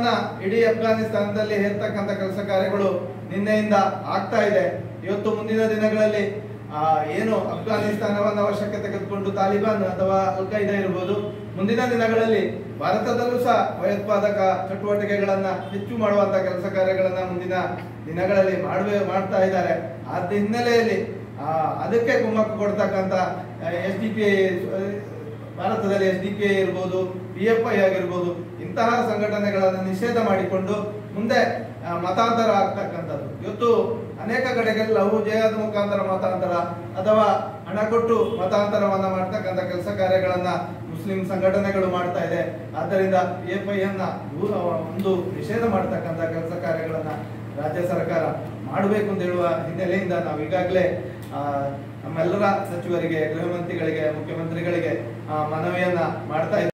ಭಯವನ್ನ ಇಡೀ ಅಫ್ಘಾನಿಸ್ತಾನದಲ್ಲಿ ಹೇರ್ತಕ್ಕಂಥ ಕೆಲಸ ಕಾರ್ಯಗಳು ನಿನ್ನೆಯಿಂದ ಆಗ್ತಾ ಇದೆ ಇವತ್ತು ಮುಂದಿನ ದಿನಗಳಲ್ಲಿ ಆ, ಏನು ಅಫ್ಘಾನಿಸ್ತಾನವನ್ನು ಅವಶ್ಯಕತೆ ತೆಗೆದುಕೊಂಡು ತಾಲಿಬಾನ್ ಅಥವಾ ಅಲ್ ಖೈದಾ ಇರಬಹುದು ಮುಂದಿನ ದಿನಗಳಲ್ಲಿ ಭಾರತದಲ್ಲೂ ಸಹ ಭಯೋತ್ಪಾದಕ ಚಟುವಟಿಕೆಗಳನ್ನ ಹೆಚ್ಚು ಮಾಡುವಂತ ಕೆಲಸ ಕಾರ್ಯಗಳನ್ನ ಮುಂದಿನ ದಿನಗಳಲ್ಲಿ ಮಾಡುವೆ ಮಾಡ್ತಾ ಇದ್ದಾರೆ ಅದ ಹಿನ್ನೆಲೆಯಲ್ಲಿ ಆ, ಅದಕ್ಕೆ ಕುಮ್ಮಕ್ಕು ಕೊಡ್ತಕ್ಕಂಥ ಎಸ್ ಡಿ ಪಿ ಭಾರತದಲ್ಲಿ ಎಸ್ ಡಿ ಪಿ ಐ ಇರ್ಬೋದು ಪಿ ಎಫ್ ಐ ಆಗಿರ್ಬೋದು ಇಂತಹ ಸಂಘಟನೆಗಳನ್ನು ನಿಷೇಧ ಮಾಡಿಕೊಂಡು ಮುಂದೆ ಆ, ಮತಾಂತರ ಆಗ್ತಕ್ಕಂಥದ್ದು ಇವತ್ತು ಅನೇಕ ಕಡೆಗಳಲ್ಲಿ ಲಘು ಜಯದ ಮುಖಾಂತರ ಮತಾಂತರ ಅಥವಾ ಹಣ ಕೊಟ್ಟು ಮತಾಂತರವನ್ನ ಮಾಡ್ತಕ್ಕಂಥ ಕೆಲಸ ಕಾರ್ಯಗಳನ್ನ ಮುಸ್ಲಿಂ ಸಂಘಟನೆಗಳು ಮಾಡ್ತಾ ಇದೆ ಆದ್ದರಿಂದ ಪಿ ಎಫ್ ಐ ಅನ್ನ ದೂರ ಒಂದು ನಿಷೇಧ ಮಾಡ್ತಕ್ಕಂಥ ಕೆಲಸ ಕಾರ್ಯಗಳನ್ನ ರಾಜ್ಯ ಸರ್ಕಾರ ಮಾಡಬೇಕು ಅಂತ ಹೇಳುವ ಹಿನ್ನೆಲೆಯಿಂದ ನಾವು ಈಗಾಗಲೇ ಆ, ನಮ್ಮೆಲ್ಲರ ಸಚಿವರಿಗೆ ಗೃಹ ಮಂತ್ರಿಗಳಿಗೆ ಮುಖ್ಯಮಂತ್ರಿಗಳಿಗೆ ಆ, ಮನವಿಯನ್ನ ಮಾಡ್ತಾ ಇದ್ದೀವಿ